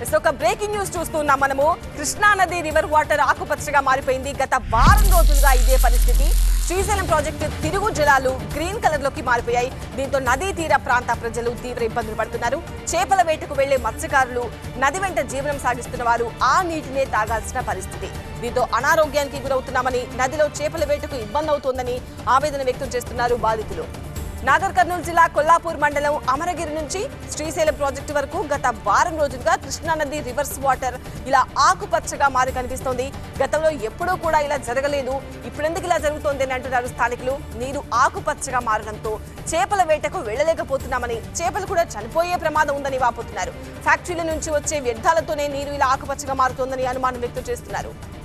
so ఒక breaking news చూస్తున్నాం మనము కృష్ణా నది రివర్ వాటర్ ఆకుపచ్చగా మారిపోయింది గత వారం రోజులుగా ఇదే పరిస్థితి శ్రీశైలం ప్రాజెక్టు తిరుగు జలాలు గ్రీన్ కలర్ లోకి మారిపోయాయి దీంతో నదీ తీర ప్రాంత ప్రజలు తీవ్ర ఇబ్బందులు పడుతున్నారు చేపల వేటకు వెళ్లే మత్స్యకారులు నది వెంట జీవనం సాగిస్తున్న వారు ఆ నీటినే తాగాల్సిన పరిస్థితి దీంతో అనారోగ్యానికి గురవుతున్నామని నదిలో చేపల వేటకు ఇబ్బంది అవుతోందని ఆవేదన వ్యక్తం చేస్తున్నారు బాధితులు నాగర్ కర్నూలు జిల్లా కొల్లాపూర్ మండలం అమరగిరి నుంచి శ్రీశైలం ప్రాజెక్టు వరకు గత వారం రోజులుగా కృష్ణా నది రివర్స్ వాటర్ ఇలా ఆకుపచ్చగా మారి కనిపిస్తోంది గతంలో ఎప్పుడూ కూడా ఇలా జరగలేదు ఇప్పుడెందుకు ఇలా జరుగుతోంది అని అంటున్నారు స్థానికులు నీరు ఆకుపచ్చగా మారడంతో చేపల వేటకు వెళ్ళలేకపోతున్నామని చేపలు కూడా చనిపోయే ప్రమాదం ఉందని వాపోతున్నారు ఫ్యాక్టరీల నుంచి వచ్చే వ్యర్థాలతోనే నీరు ఇలా ఆకుపచ్చగా మారుతోందని అనుమానం వ్యక్తం చేస్తున్నారు